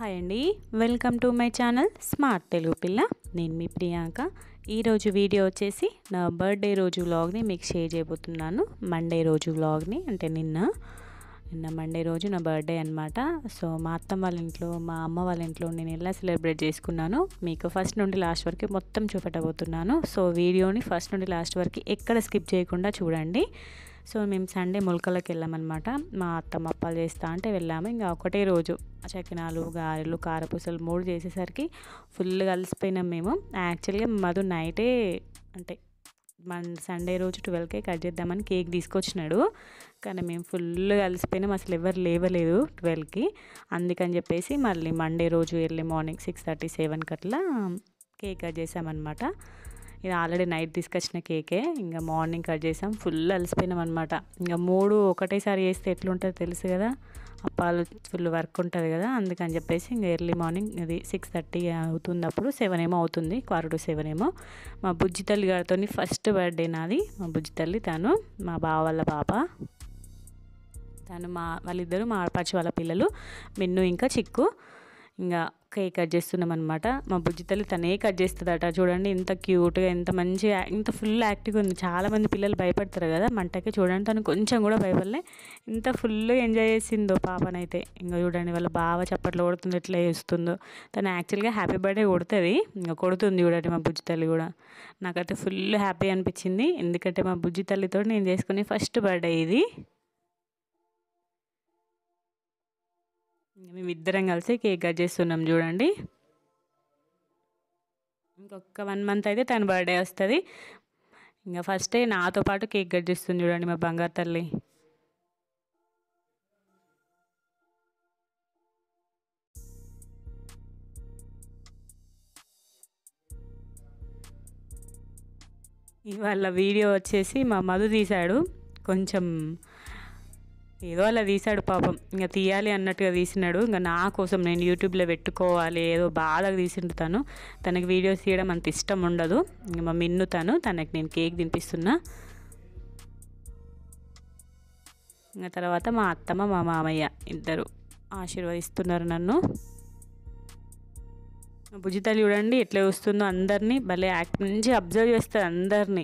hi అండి welcome to my channel smart Telugu పిల్ల నేను మీ ప్రియాంక ఈరోజు వీడియో వచ్చేసి నా బర్త్డే రోజు వ్లాగ్ని మీకు షేర్ చేయబోతున్నాను మండే రోజు వ్లాగ్ని అంటే నిన్న నిన్న మండే రోజు నా బర్త్డే అనమాట సో మా అత్తమ్మ వాళ్ళ ఇంట్లో మా అమ్మ వాళ్ళ ఇంట్లో నేను ఎలా సెలబ్రేట్ చేసుకున్నాను మీకు ఫస్ట్ నుండి లాస్ట్ వరకు మొత్తం చూపెట్టబోతున్నాను సో వీడియోని ఫస్ట్ నుండి లాస్ట్ వరకు ఎక్కడ స్కిప్ చేయకుండా చూడండి సో మేము సండే మొలకలకు వెళ్ళామన్నమాట మా అత్తమ్మ అప్పాలు చేస్తా అంటే వెళ్ళాము ఇంకా ఒకటే రోజు చకినాలు గారెలు కారపూసలు మూడు చేసేసరికి ఫుల్ కలిసిపోయినాం మేము యాక్చువల్గా మధు నైటే అంటే మన సండే రోజు ట్వెల్వ్కే కట్ చేద్దామని కేక్ తీసుకొచ్చినాడు కానీ మేము ఫుల్ కలిసిపోయినాం అసలు ఎవరు లేవలేదు ట్వెల్వ్కి అందుకని చెప్పేసి మళ్ళీ మండే రోజు ఎర్లీ మార్నింగ్ సిక్స్ థర్టీ సెవెన్కి అట్లా కేక్ కట్ చేసామన్నమాట ఇది ఆల్రెడీ నైట్ తీసుకొచ్చిన కేకే ఇంకా మార్నింగ్ కట్ చేసాం ఫుల్ అలసిపోయినాం అనమాట ఇంకా మూడు ఒకటేసారి చేస్తే ఎట్లుంటుందో తెలుసు కదా అప్పాలు ఫుల్ వర్క్ ఉంటుంది కదా అందుకని చెప్పేసి ఇంకా ఎర్లీ మార్నింగ్ ఇది సిక్స్ థర్టీ అవుతుంది అప్పుడు సెవెన్ ఏమో అవుతుంది క్వార్టర్ టు సెవెన్ ఏమో మా బుజ్జి తల్లి గారితో ఫస్ట్ బర్త్డే నాది మా బుజ్జి తల్లి తను మా బావ వాళ్ళ పాప తను మా వాళ్ళిద్దరు మా ఆడపడిచి వాళ్ళ పిల్లలు మిన్ను ఇంకా చిక్కు ఇంకా కేక్ కట్ చేస్తున్నాం అనమాట మా బుజ్జి తల్లి తనే కట్ చేస్తుందట చూడండి ఇంత క్యూట్గా ఎంత మంచిగా ఇంత ఫుల్ యాక్టివ్గా ఉంది చాలామంది పిల్లలు భయపడతారు కదా మంటకి చూడండి తను కొంచెం కూడా భయపడలే ఇంత ఫుల్ ఎంజాయ్ చేసిందో పాపనైతే ఇంకా చూడండి వాళ్ళ బావ చప్పట్లు కొడుతుంది ఎట్లా చేస్తుందో తను యాక్చువల్గా హ్యాపీ బర్త్డే కొడుతుంది ఇంకా కొడుతుంది చూడండి మా బుజ్జి తల్లి కూడా నాకైతే ఫుల్ హ్యాపీ అనిపించింది ఎందుకంటే మా బుజ్జి తల్లితో నేను చేసుకునే ఫస్ట్ బర్త్డే ఇది మేము ఇద్దరం కలిసి కేక్ కట్ చేస్తున్నాం చూడండి ఇంకొక వన్ మంత్ అయితే తన బర్త్డే వస్తుంది ఇంకా ఫస్టే నాతో పాటు కేక్ కట్ చేస్తుంది చూడండి మా బంగారు తల్లి ఇవాళ వీడియో వచ్చేసి మా మధు తీశాడు కొంచెం ఏదో అలా తీశాడు పాపం ఇంకా తీయాలి అన్నట్టుగా తీసినాడు ఇంకా నా కోసం నేను యూట్యూబ్లో పెట్టుకోవాలి ఏదో బాధగా తీసిండు తను తనకి వీడియోస్ తీయడం అంత ఇష్టం ఉండదు ఇంకా మా మిన్ను తను తనకి నేను కేక్ తినిపిస్తున్నా ఇంకా తర్వాత మా అత్తమ్మ మా మామయ్య ఇద్దరు ఆశీర్వదిస్తున్నారు నన్ను భుజితలు చూడండి ఎట్లా వస్తుందో అందరినీ భలే యాక్ట్ నుంచి అబ్జర్వ్ చేస్తారు అందరినీ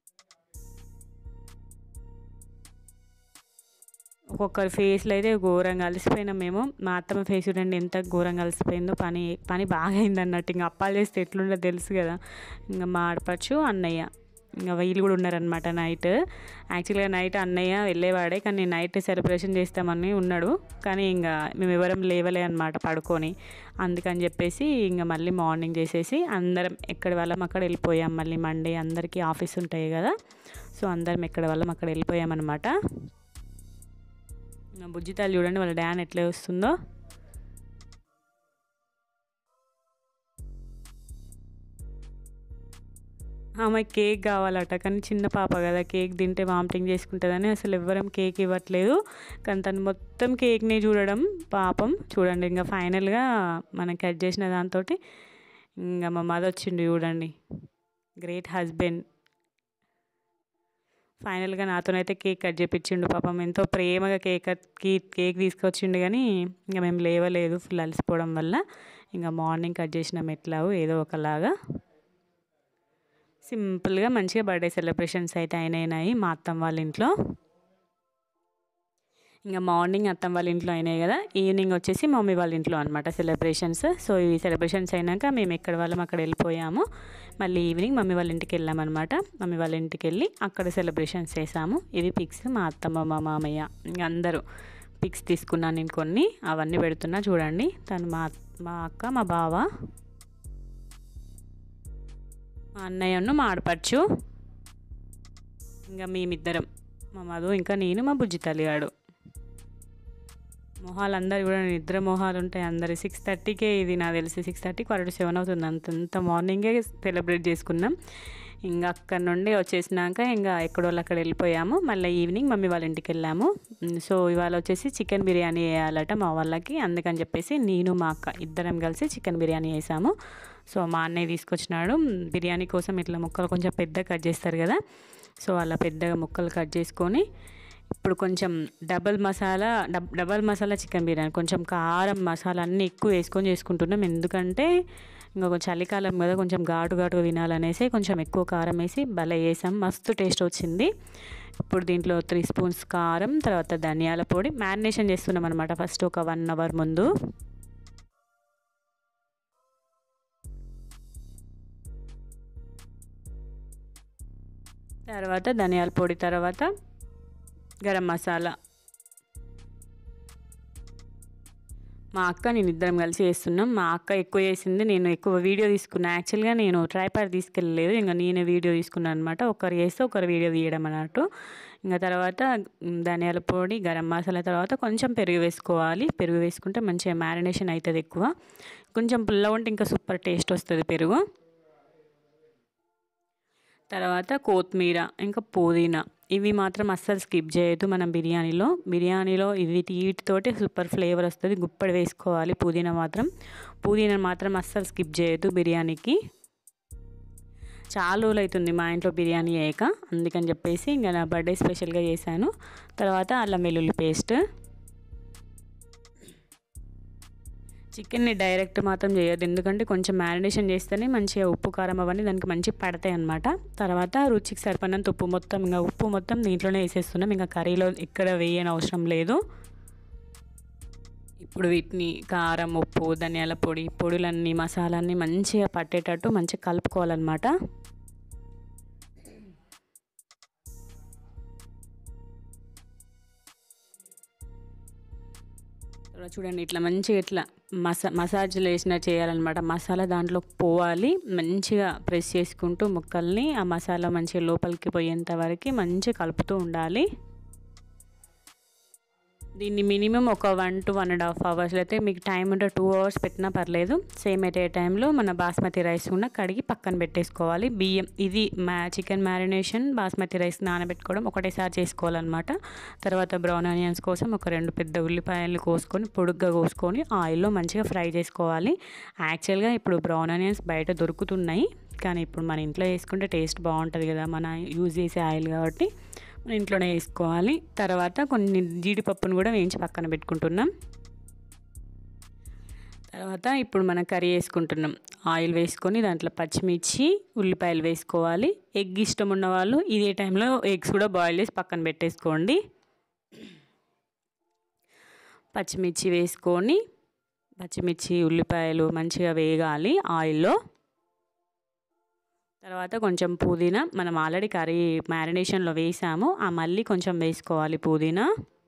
ఒక్కొక్కరి ఫేస్లో అయితే ఘోరంగా అలసిపోయినాం మేము మా అత్తమ్మ ఫేస్ చూడండి ఎంత ఘోరంగా అలసిపోయిందో పని పని బాగా అయింది అన్నట్టు ఇంకా అప్పాలు చేస్తే ఎట్లుండో తెలుసు కదా ఇంకా మా ఆడపచ్చు అన్నయ్య ఇంకా వీళ్ళు కూడా ఉన్నారనమాట నైట్ యాక్చువల్గా నైట్ అన్నయ్య వెళ్ళేవాడే కానీ నైట్ సెలబ్రేషన్ చేస్తామని ఉన్నాడు కానీ ఇంకా మేము ఎవరం లేవలే అనమాట పడుకొని అందుకని చెప్పేసి ఇంకా మళ్ళీ మార్నింగ్ చేసేసి అందరం ఎక్కడి వాళ్ళం అక్కడ వెళ్ళిపోయాం మళ్ళీ మండే అందరికీ ఆఫీస్ ఉంటాయి కదా సో అందరం ఎక్కడి వాళ్ళం అక్కడ వెళ్ళిపోయామన్నమాట బుజ్జితాలు చూడండి వాళ్ళ డ్యాన్ ఎట్లా వస్తుందో ఆమె కేక్ కావాలట కానీ చిన్న పాప కదా కేక్ తింటే వామిటింగ్ చేసుకుంటుందని అసలు ఎవ్వరం కేక్ ఇవ్వట్లేదు కానీ తను మొత్తం కేక్ని చూడడం పాపం చూడండి ఇంకా ఫైనల్గా మనం కట్ చేసిన దాంతో ఇంకా మా మదర్ వచ్చిండు చూడండి గ్రేట్ హస్బెండ్ ఫైనల్గా నాతోనైతే కేక్ కట్ చేపించిండు పాపం ఎంతో ప్రేమగా కేక్ కేక్ తీసుకొచ్చిండు కానీ ఇంకా మేము లేవలేదు ఫుల్ అలసిపోవడం వల్ల ఇంకా మార్నింగ్ కట్ చేసినాం ఎట్లాగో ఏదో ఒకలాగా సింపుల్గా మంచిగా బర్త్డే సెలబ్రేషన్స్ అయితే అయినాయి మా అత్తమ్మ వాళ్ళ ఇంట్లో ఇంకా మార్నింగ్ అత్తమ్మ వాళ్ళ ఇంట్లో అయినాయి కదా ఈవినింగ్ వచ్చేసి మమ్మీ వాళ్ళ ఇంట్లో అనమాట సెలబ్రేషన్స్ సో ఈ సెలబ్రేషన్స్ అయినాక మేము ఎక్కడ వాళ్ళం అక్కడ వెళ్ళిపోయాము మళ్ళీ ఈవినింగ్ మమ్మీ వాళ్ళ ఇంటికి వెళ్ళామన్నమాట మమ్మీ వాళ్ళ ఇంటికి వెళ్ళి అక్కడ సెలబ్రేషన్స్ చేసాము ఇవి పిక్స్ మా అత్తమ్మ మా మామయ్య ఇంకా అందరూ పిక్స్ తీసుకున్నాను నేను కొన్ని అవన్నీ పెడుతున్నా చూడండి తను మా మా అక్క మా బావ మా అన్నయ్యను మా ఆడపడుచు ఇంకా మేమిద్దరం మా మధు ఇంకా నేను మా బుజ్జి తల్లిగాడు మొహాలు అందరు కూడా నిద్ర మొహాలు ఉంటాయి అందరి సిక్స్ థర్టీకే ఇది నాకు తెలిసి సిక్స్ థర్టీ క్వార్టర్ సెవెన్ అవుతుంది అంతంత మార్నింగే సెలబ్రేట్ చేసుకున్నాం ఇంకా అక్కడ నుండి వచ్చేసినాక ఇంకా ఎక్కడో అక్కడ వెళ్ళిపోయాము మళ్ళీ ఈవినింగ్ మమ్మీ వాళ్ళ ఇంటికి వెళ్ళాము సో ఇవాళ వచ్చేసి చికెన్ బిర్యానీ వేయాలట మా వాళ్ళకి అందుకని చెప్పేసి నేను మా అక్క ఇద్దరం కలిసి చికెన్ బిర్యానీ వేసాము సో మా అన్నయ్య తీసుకొచ్చినాడు బిర్యానీ కోసం ఇట్లా ముక్కలు కొంచెం పెద్ద కట్ చేస్తారు కదా సో అలా పెద్దగా ముక్కలు కట్ చేసుకొని ఇప్పుడు కొంచెం డబల్ మసాలా డబ్ డబల్ మసాలా చికెన్ బిర్యానీ కొంచెం కారం మసాలా అన్నీ ఎక్కువ వేసుకొని చేసుకుంటున్నాం ఎందుకంటే ఇంకా కొంచెం చలికాలం కదా కొంచెం ఘాటు ఘాటుగా తినాలనేసి కొంచెం ఎక్కువ కారం వేసి భలే వేసాం మస్తు టేస్ట్ వచ్చింది ఇప్పుడు దీంట్లో త్రీ స్పూన్స్ కారం తర్వాత ధనియాల పొడి మ్యారినేషన్ చేస్తున్నాం అనమాట ఫస్ట్ ఒక వన్ అవర్ ముందు తర్వాత ధనియాల పొడి తర్వాత గరం మసాలా మా అక్క నేను ఇద్దరం కలిసి చేస్తున్నాం మా అక్క ఎక్కువ చేసింది నేను ఎక్కువ వీడియో తీసుకున్నా యాక్చువల్గా నేను ట్రైపాడ్ తీసుకెళ్ళలేదు ఇంకా నేనే వీడియో తీసుకున్నాను అనమాట ఒకరు చేస్తే ఒకరు వీడియో తీయడం అన్నట్టు ఇంకా తర్వాత ధనియాల పొడి గరం మసాలా తర్వాత కొంచెం పెరుగు వేసుకోవాలి పెరుగు వేసుకుంటే మంచిగా మ్యారినేషన్ అవుతుంది ఎక్కువ కొంచెం పుల్లగా ఉంటే ఇంకా సూపర్ టేస్ట్ వస్తుంది పెరుగు తర్వాత కొత్తిమీర ఇంకా పుదీనా ఇవి మాత్రం అస్సలు స్కిప్ చేయొద్దు మనం బిర్యానీలో బిర్యానీలో ఇవి వీటితోటి సూపర్ ఫ్లేవర్ వస్తుంది గుప్పడి వేసుకోవాలి పుదీనా మాత్రం పుదీనా మాత్రం అస్సలు స్కిప్ చేయొద్దు బిర్యానీకి చాలా రోజులు అవుతుంది మా ఇంట్లో బిర్యానీ అయ్యాక అందుకని చెప్పేసి ఇంకా నా బర్త్డే స్పెషల్గా చేశాను తర్వాత అల్లం వెల్లుల్లి పేస్ట్ చికెన్ని డైరెక్ట్ మాత్రం చేయొద్దు ఎందుకంటే కొంచెం మ్యారినేషన్ చేస్తేనే మంచిగా ఉప్పు కారం అవన్నీ దానికి మంచి పడతాయి అనమాట తర్వాత రుచికి సరిపడినంత ఉప్పు మొత్తం ఇంకా ఉప్పు మొత్తం దీంట్లోనే వేసేస్తున్నాం ఇంకా కర్రీలో ఎక్కడ వేయని అవసరం లేదు ఇప్పుడు వీటిని కారం ఉప్పు ధనియాల పొడి పొడులన్నీ మసాలాన్ని మంచిగా పట్టేటట్టు మంచిగా కలుపుకోవాలన్నమాట చూడండి ఇట్లా మంచిగా ఇట్లా మసా మసాజ్లు వేసినట్టు చేయాలన్నమాట మసాలా దాంట్లో పోవాలి మంచిగా ప్రెస్ చేసుకుంటూ ముక్కల్ని ఆ మసాలా మంచిగా లోపలికి పోయేంత వరకు మంచిగా కలుపుతూ ఉండాలి దీన్ని మినిమం ఒక one two one and half hours అయితే మీకు టైం ఉంటే టూ అవర్స్ పెట్టినా పర్లేదు సేమ్ అయితే టైంలో మన బాస్మతి రైస్ కూడా కడిగి పక్కన పెట్టేసుకోవాలి బియ్యం ఇది మా చికెన్ మ్యారినేషన్ బాస్మతి రైస్ నానబెట్టుకోవడం ఒకటేసారి చేసుకోవాలన్నమాట తర్వాత బ్రౌన్ ఆనియన్స్ కోసం ఒక రెండు పెద్ద ఉల్లిపాయలు కోసుకొని పొడుగ్గా కోసుకొని ఆయిల్లో మంచిగా ఫ్రై చేసుకోవాలి యాక్చువల్గా ఇప్పుడు బ్రౌన్ ఆనియన్స్ బయట దొరుకుతున్నాయి కానీ ఇప్పుడు మన ఇంట్లో వేసుకుంటే టేస్ట్ బాగుంటుంది కదా మన యూజ్ చేసే ఆయిల్ కాబట్టి మన ఇంట్లోనే వేసుకోవాలి తర్వాత కొన్ని జీడిపప్పును కూడా వేయించి పక్కన పెట్టుకుంటున్నాం తర్వాత ఇప్పుడు మనం కర్రీ వేసుకుంటున్నాం ఆయిల్ వేసుకొని దాంట్లో పచ్చిమిర్చి ఉల్లిపాయలు వేసుకోవాలి ఎగ్ ఇష్టం ఉన్న వాళ్ళు ఇదే టైంలో ఎగ్స్ కూడా బాయిల్ చేసి పక్కన పెట్టేసుకోండి పచ్చిమిర్చి వేసుకొని పచ్చిమిర్చి ఉల్లిపాయలు మంచిగా వేగాలి ఆయిల్లో తర్వాత కొంచెం పుదీనా మనం ఆల్రెడీ కర్రీ మ్యారినేషన్లో వేసాము ఆ మళ్ళీ కొంచెం వేసుకోవాలి పుదీనా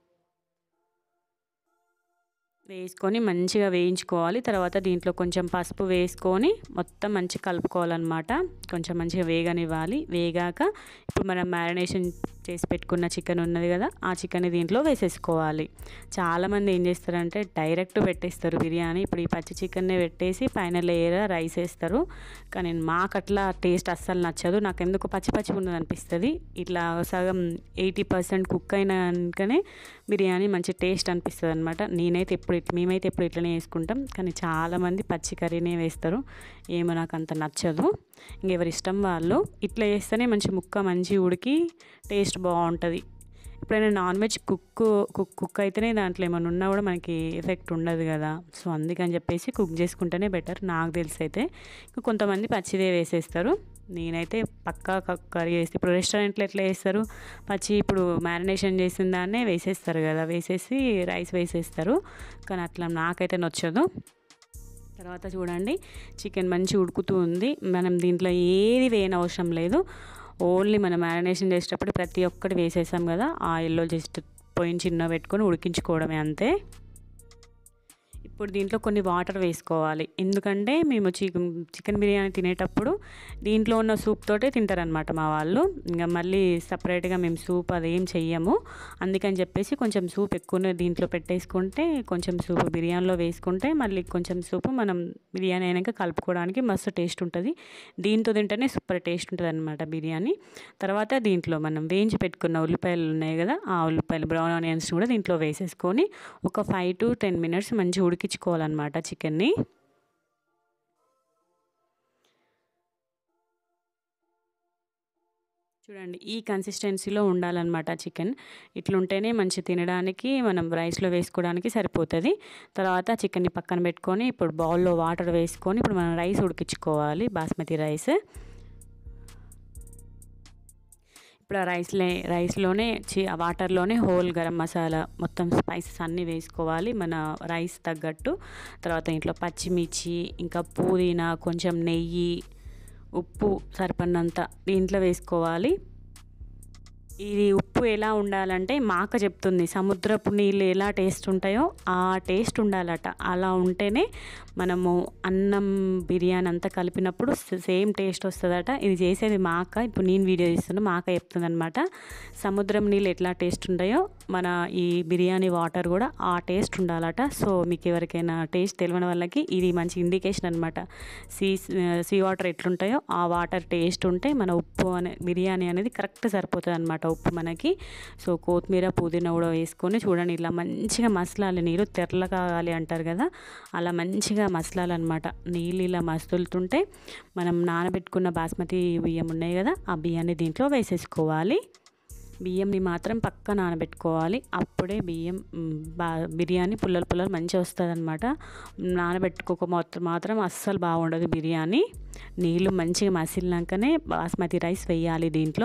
వేసుకొని మంచిగా వేయించుకోవాలి తర్వాత దీంట్లో కొంచెం పసుపు వేసుకొని మొత్తం మంచిగా కలుపుకోవాలన్నమాట కొంచెం మంచిగా వేగనివ్వాలి వేగాక ఇప్పుడు మనం మ్యారినేషన్ చేసి పెట్టుకున్న చికెన్ ఉన్నది కదా ఆ చికెన్ దీంట్లో వేసేసుకోవాలి చాలామంది ఏం చేస్తారంటే డైరెక్ట్ పెట్టేస్తారు బిర్యానీ ఇప్పుడు ఈ పచ్చి చికెన్నే పెట్టేసి పైన లేయర్ రైస్ వేస్తారు కానీ మాకు అట్లా టేస్ట్ అస్సలు నచ్చదు నాకు ఎందుకు పచ్చి పచ్చి ఉన్నది అనిపిస్తుంది ఇట్లా సగం ఎయిటీ పర్సెంట్ కుక్ అయినాకనే బిర్యానీ మంచి టేస్ట్ అనిపిస్తుంది అనమాట నేనైతే ఎప్పుడు మేమైతే ఎప్పుడు ఇట్లనే వేసుకుంటాం కానీ చాలామంది పచ్చి కర్రీనే వేస్తారు ఏమో నాకు అంత నచ్చదు ఇంకెవరి ఇష్టం వాళ్ళు ఇట్లా వేస్తేనే మంచి ముక్క మంచి ఉడికి టేస్ట్ బాగుంటుంది ఎప్పుడైనా non veg cook cook cook అయితేనే దాంట్లో ఏమైనా ఉన్నా కూడా మనకి ఎఫెక్ట్ ఉండదు కదా సో అందుకని చెప్పేసి కుక్ చేసుకుంటేనే బెటర్ నాకు తెలిసి అయితే కొంతమంది పచ్చిదే వేసేస్తారు నేనైతే పక్కా కర్రీ వేస్తే ఇప్పుడు రెస్టారెంట్లో ఎట్లా వేస్తారు పచ్చి ఇప్పుడు మ్యారినేషన్ చేసిన దాన్నే వేసేస్తారు కదా వేసేసి రైస్ వేసేస్తారు కానీ అట్లా నాకైతే నచ్చదు తర్వాత చూడండి చికెన్ మంచి ఉడుకుతూ ఉంది మనం దీంట్లో ఏది వేయని అవసరం లేదు ఓన్లీ మనం మ్యారినేషన్ చేసేటప్పుడు ప్రతి ఒక్కటి వేసేసాం కదా ఆయిల్లో జస్ట్ పొయ్యిని చిన్న పెట్టుకొని ఉడికించుకోవడమే అంతే ఇప్పుడు దీంట్లో కొన్ని వాటర్ వేసుకోవాలి ఎందుకంటే మేము చికెన్ చికెన్ బిర్యానీ తినేటప్పుడు దీంట్లో ఉన్న సూప్ తోటే తింటారనమాట మా వాళ్ళు ఇంకా మళ్ళీ సపరేట్గా మేము సూప్ అదేం చెయ్యము అందుకని చెప్పేసి కొంచెం సూప్ ఎక్కువ దీంట్లో పెట్టేసుకుంటే కొంచెం సూప్ బిర్యానీలో వేసుకుంటే మళ్ళీ కొంచెం సూప్ మనం బిర్యానీ అయినాక కలుపుకోవడానికి మస్తు టేస్ట్ ఉంటుంది దీంతో తింటేనే సూపర్ టేస్ట్ ఉంటుంది అనమాట బిర్యానీ తర్వాత దీంట్లో మనం వేయించి పెట్టుకున్న ఉల్లిపాయలు ఉన్నాయి కదా ఆ ఉల్లిపాయలు బ్రౌన్ ఆనియన్స్ కూడా దీంట్లో వేసేసుకొని ఒక ఫైవ్ టు టెన్ మినిట్స్ మంచిగా ఉడికించుకోవాలన్నమాట చికెన్ని చూడండి ఈ కన్సిస్టెన్సీలో ఉండాలన్నమాట చికెన్ ఇట్లుంటేనే మంచి తినడానికి మనం రైస్లో వేసుకోవడానికి సరిపోతుంది తర్వాత చికెన్ని పక్కన పెట్టుకొని ఇప్పుడు బౌల్లో వాటర్ వేసుకొని ఇప్పుడు మనం రైస్ ఉడికించుకోవాలి బాస్మతి రైస్ ఇప్పుడు ఆ రైస్లే రైస్లోనే చి ఆ వాటర్లోనే హోల్ గరం మసాలా మొత్తం స్పైసెస్ అన్నీ వేసుకోవాలి మన రైస్ తగ్గట్టు తర్వాత ఇంట్లో పచ్చిమిర్చి ఇంకా పుదీనా కొంచెం నెయ్యి ఉప్పు సరిపడినంత దీంట్లో వేసుకోవాలి ఇది ఉప్పు ఎలా ఉండాలంటే మాక చెప్తుంది సముద్రపు నీళ్ళు ఎలా టేస్ట్ ఉంటాయో ఆ టేస్ట్ ఉండాలట అలా ఉంటేనే మనము అన్నం బిర్యానీ అంతా కలిపినప్పుడు సేమ్ టేస్ట్ వస్తుందట ఇది చేసేది మాక ఇప్పుడు నేను వీడియో తీస్తున్నా మాక చెప్తుంది అనమాట సముద్రం నీళ్ళు ఎట్లా టేస్ట్ ఉంటాయో మన ఈ బిర్యానీ వాటర్ కూడా ఆ టేస్ట్ ఉండాలట సో మీకు ఎవరికైనా టేస్ట్ తెలియని వాళ్ళకి ఇది మంచి ఇండికేషన్ అనమాట సీ సీ వాటర్ ఎట్లుంటాయో ఆ వాటర్ టేస్ట్ ఉంటే మన ఉప్పు అనే బిర్యానీ అనేది కరెక్ట్ సరిపోతుంది అనమాట ఉప్పు మనకి సో కొత్తిమీర పుదీనా కూడా వేసుకొని చూడండి ఇలా మంచిగా మసలాలి నీరు తెరల కాగాలి అంటారు కదా అలా మంచిగా మసలాలన్నమాట నీళ్ళు ఇలా మసులుతుంటే మనం నానబెట్టుకున్న బాస్మతి బియ్యం ఉన్నాయి కదా ఆ బియ్యాన్ని దీంట్లో వేసేసుకోవాలి బియ్యంని మాత్రం పక్క నానబెట్టుకోవాలి అప్పుడే బియ్యం బా బిర్యానీ పుల్లలు పుల్లలు మంచిగా వస్తుంది అనమాట నానబెట్టుకోక మాత్రం మాత్రం అస్సలు బాగుండదు బిర్యానీ నీళ్ళు మంచిగా మసిలినాకనే బాస్మతి రైస్ వేయాలి దీంట్లో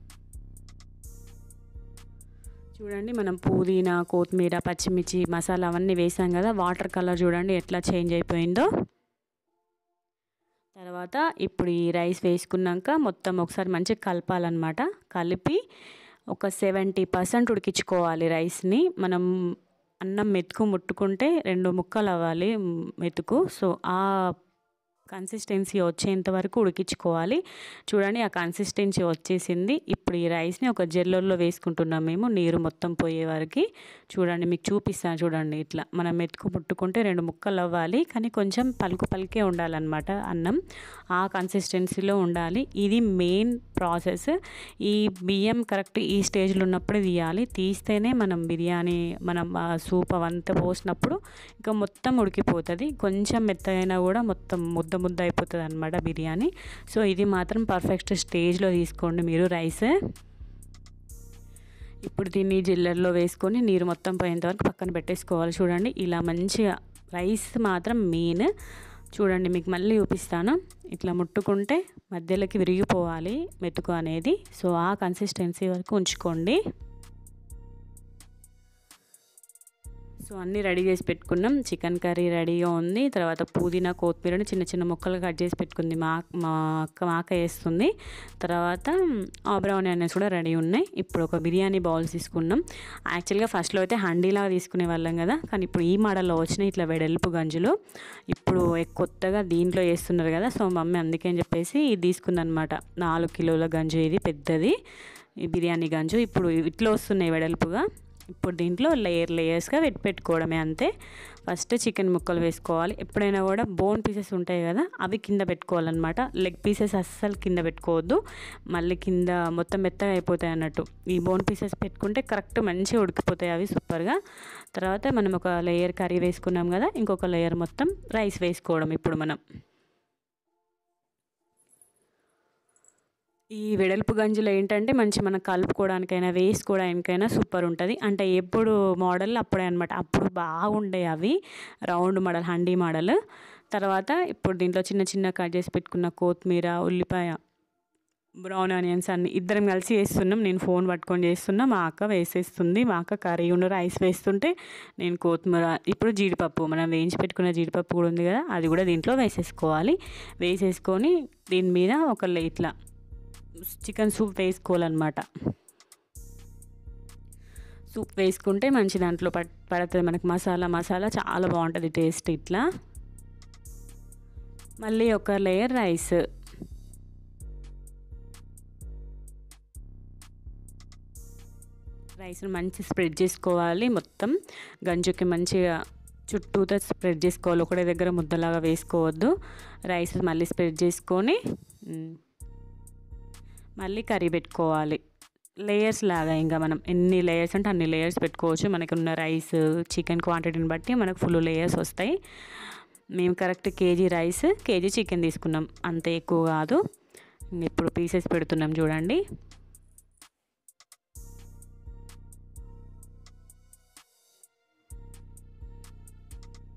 చూడండి మనం పుదీనా కొత్తిమీర పచ్చిమిర్చి మసాలా అవన్నీ వేసాం కదా వాటర్ కలర్ చూడండి ఎట్లా చేంజ్ అయిపోయిందో తర్వాత ఇప్పుడు ఈ రైస్ వేసుకున్నాక మొత్తం ఒకసారి మంచిగా కలపాలన్నమాట కలిపి ఒక సెవెంటీ పర్సెంట్ ఉడికించుకోవాలి రైస్ని మనం అన్నం మెతుకు ముట్టుకుంటే రెండు ముక్కలు అవ్వాలి మెతుకు సో ఆ కన్సిస్టెన్సీ వచ్చేంత వరకు ఉడికించుకోవాలి చూడండి ఆ కన్సిస్టెన్సీ వచ్చేసింది ఇప్పుడు ఈ రైస్ని ఒక జెల్లర్లో వేసుకుంటున్నాం మేము నీరు మొత్తం పోయే వరకు చూడండి మీకు చూపిస్తాను చూడండి ఇట్లా మనం మెతుకు ముట్టుకుంటే రెండు ముక్కలు అవ్వాలి కానీ కొంచెం పలుకు పలికే ఉండాలన్నమాట అన్నం ఆ కన్సిస్టెన్సీలో ఉండాలి ఇది మెయిన్ ప్రాసెస్ ఈ బియ్యం కరెక్ట్ ఈ స్టేజ్లో ఉన్నప్పుడు తీయాలి తీస్తేనే మనం బిర్యానీ మనం సూప్ అవంతా పోసినప్పుడు ఇంకా మొత్తం ఉడికిపోతుంది కొంచెం మెత్తగైనా కూడా మొత్తం ముద్ద ముద్ద అయిపోతుంది అనమాట బిర్యానీ సో ఇది మాత్రం పర్ఫెక్ట్ స్టేజ్లో తీసుకోండి మీరు రైస్ ఇప్పుడు దీన్ని జిల్లర్లో వేసుకొని నీరు మొత్తం పోయేంత వరకు పక్కన పెట్టేసుకోవాలి చూడండి ఇలా మంచిగా రైస్ మాత్రం మెయిన్ చూడండి మీకు మళ్ళీ చూపిస్తాను ఇట్లా ముట్టుకుంటే మధ్యలోకి విరిగిపోవాలి మెతుకు అనేది సో ఆ కన్సిస్టెన్సీ వరకు ఉంచుకోండి సో అన్నీ రెడీ చేసి పెట్టుకున్నాం చికెన్ కర్రీ రెడీగా ఉంది తర్వాత పుదీనా కొత్తిమీరని చిన్న చిన్న ముక్కలు కట్ చేసి పెట్టుకుంది మా మా అక్క మాక వేస్తుంది తర్వాత బ్రౌన్ ఆనియన్స్ కూడా రెడీ ఉన్నాయి ఇప్పుడు ఒక బిర్యానీ బౌల్స్ తీసుకున్నాం యాక్చువల్గా ఫస్ట్లో అయితే హండీలాగా తీసుకునే వాళ్ళం కదా కానీ ఇప్పుడు ఈ మోడల్లో వచ్చినాయి ఇట్లా వెడల్పు గంజులు ఇప్పుడు కొత్తగా దీంట్లో వేస్తున్నారు కదా సో మమ్మీ అందుకే అని చెప్పేసి ఇది తీసుకుందనమాట నాలుగు కిలోల గంజు ఇది పెద్దది ఈ బిర్యానీ గంజు ఇప్పుడు ఇట్లా వస్తున్నాయి వెడల్పుగా ఇప్పుడు దీంట్లో లేయర్ లేయర్స్గా పెట్టి పెట్టుకోవడమే అంతే ఫస్ట్ చికెన్ ముక్కలు వేసుకోవాలి ఎప్పుడైనా కూడా బోన్ పీసెస్ ఉంటాయి కదా అవి కింద పెట్టుకోవాలన్నమాట లెగ్ పీసెస్ అస్సలు కింద పెట్టుకోవద్దు మళ్ళీ కింద మొత్తం మెత్తగా అయిపోతాయి అన్నట్టు ఈ బోన్ పీసెస్ పెట్టుకుంటే కరెక్ట్ మంచిగా ఉడికిపోతాయి అవి సూపర్గా తర్వాత మనం ఒక లేయర్ కర్రీ వేసుకున్నాం కదా ఇంకొక లేయర్ మొత్తం రైస్ వేసుకోవడం ఇప్పుడు మనం ఈ వెడల్పు గంజులు ఏంటంటే మంచి మనం కలుపుకోవడానికైనా వేసుకోవడానికైనా సూపర్ ఉంటుంది అంటే ఎప్పుడు మోడల్ అప్పుడే అనమాట అప్పుడు బాగుండే అవి రౌండ్ మోడల్ హండీ మోడల్ తర్వాత ఇప్పుడు దీంట్లో చిన్న చిన్న కట్ చేసి పెట్టుకున్న కొత్తిమీర ఉల్లిపాయ బ్రౌన్ ఆనియన్స్ అన్ని ఇద్దరం కలిసి వేస్తున్నాం నేను ఫోన్ పట్టుకొని చేస్తున్నా మా అక్క వేసేస్తుంది మా అక్క కర్రీ ఉన్న రైస్ వేస్తుంటే నేను కొత్తిమీర ఇప్పుడు జీడిపప్పు మనం వేయించి పెట్టుకున్న జీడిపప్పు కూడా ఉంది కదా అది కూడా దీంట్లో వేసేసుకోవాలి వేసేసుకొని దీని మీద ఒక ఇట్లా చికెన్ సూప్ వేసుకోవాలన్నమాట సూప్ వేసుకుంటే మంచి దాంట్లో పట్ పడుతుంది మనకి మసాలా మసాలా చాలా బాగుంటుంది టేస్ట్ ఇట్లా మళ్ళీ ఒక లేయర్ రైస్ రైస్ని మంచి స్ప్రెడ్ చేసుకోవాలి మొత్తం గంజుకి మంచిగా చుట్టూతో స్ప్రెడ్ చేసుకోవాలి ఒకటే దగ్గర ముద్దలాగా వేసుకోవద్దు రైస్ మళ్ళీ స్ప్రెడ్ చేసుకొని మళ్ళీ కర్రీ పెట్టుకోవాలి లేయర్స్ లాగా ఇంకా మనం ఎన్ని లేయర్స్ అంటే అన్ని లేయర్స్ పెట్టుకోవచ్చు మనకి ఉన్న రైస్ చికెన్ క్వాంటిటీని బట్టి మనకు ఫుల్ లేయర్స్ వస్తాయి మేము correct KG rice KG chicken తీసుకున్నాం అంత ఎక్కువ కాదు ఇప్పుడు పీసెస్ పెడుతున్నాం చూడండి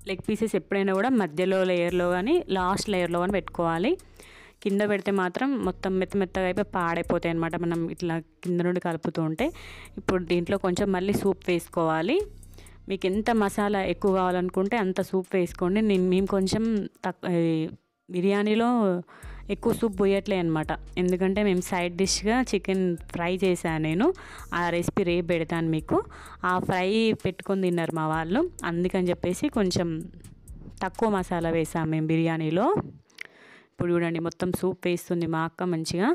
లెగ్ పీసెస్ ఎప్పుడైనా కూడా మధ్యలో లేయర్లో కానీ లాస్ట్ లేయర్లో కానీ పెట్టుకోవాలి కింద పెడితే మాత్రం మొత్తం మెత్త మెత్తగా అయిపోయి పాడైపోతాయి అనమాట మనం ఇట్లా కింద నుండి కలుపుతూ ఉంటే ఇప్పుడు దీంట్లో కొంచెం మళ్ళీ సూప్ వేసుకోవాలి మీకు ఎంత మసాలా ఎక్కువ కావాలనుకుంటే అంత సూప్ వేసుకోండి నేను మేము కొంచెం తక్కువ బిర్యానీలో ఎక్కువ సూప్ పోయట్లే అనమాట ఎందుకంటే మేము సైడ్ డిష్గా చికెన్ ఫ్రై చేశాను నేను ఆ రెసిపీ రేపు పెడతాను మీకు ఆ ఫ్రై పెట్టుకొని తిన్నారు మా వాళ్ళు అందుకని చెప్పేసి కొంచెం తక్కువ మసాలా వేసాము మేము బిర్యానీలో ఇప్పుడు చూడండి మొత్తం సూప్ వేస్తుంది మా అక్క మంచిగా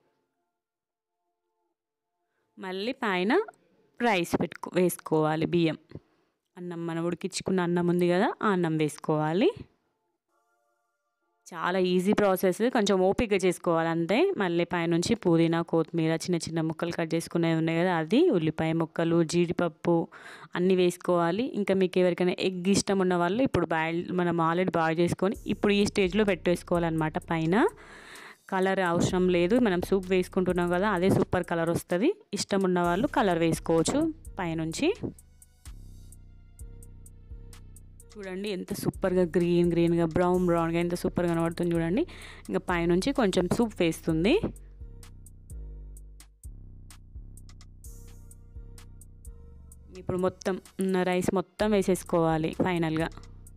మళ్ళీ పైన రైస్ పెట్టుకో వేసుకోవాలి బియ్యం అన్నం మనం ఉడికించుకున్న అన్నం ఉంది కదా ఆ అన్నం వేసుకోవాలి చాలా ఈజీ ప్రాసెస్ కొంచెం ఓపిక చేసుకోవాలి అంతే మళ్ళీ పైనుంచి పుదీనా కొత్తిమీర చిన్న చిన్న ముక్కలు కట్ చేసుకునేవి ఉన్నాయి కదా అది ఉల్లిపాయ ముక్కలు జీడిపప్పు అన్నీ వేసుకోవాలి ఇంకా మీకు ఎవరికైనా ఎగ్ ఇష్టం ఉన్న వాళ్ళు ఇప్పుడు బాయిల్ మనం ఆల్రెడీ బాయిల్ చేసుకొని ఇప్పుడు ఈ స్టేజ్లో పెట్టేసుకోవాలన్నమాట పైన కలర్ అవసరం లేదు మనం సూప్ వేసుకుంటున్నాం కదా అదే సూపర్ కలర్ వస్తుంది ఇష్టం ఉన్న వాళ్ళు కలర్ వేసుకోవచ్చు పైనుంచి చూడండి ఎంత సూపర్గా గ్రీన్ గ్రీన్గా బ్రౌన్ బ్రౌన్గా ఎంత సూపర్గా కనబడుతుంది చూడండి ఇంకా పైనుంచి కొంచెం సూప్ వేస్తుంది ఇప్పుడు మొత్తం రైస్ మొత్తం వేసేసుకోవాలి ఫైనల్గా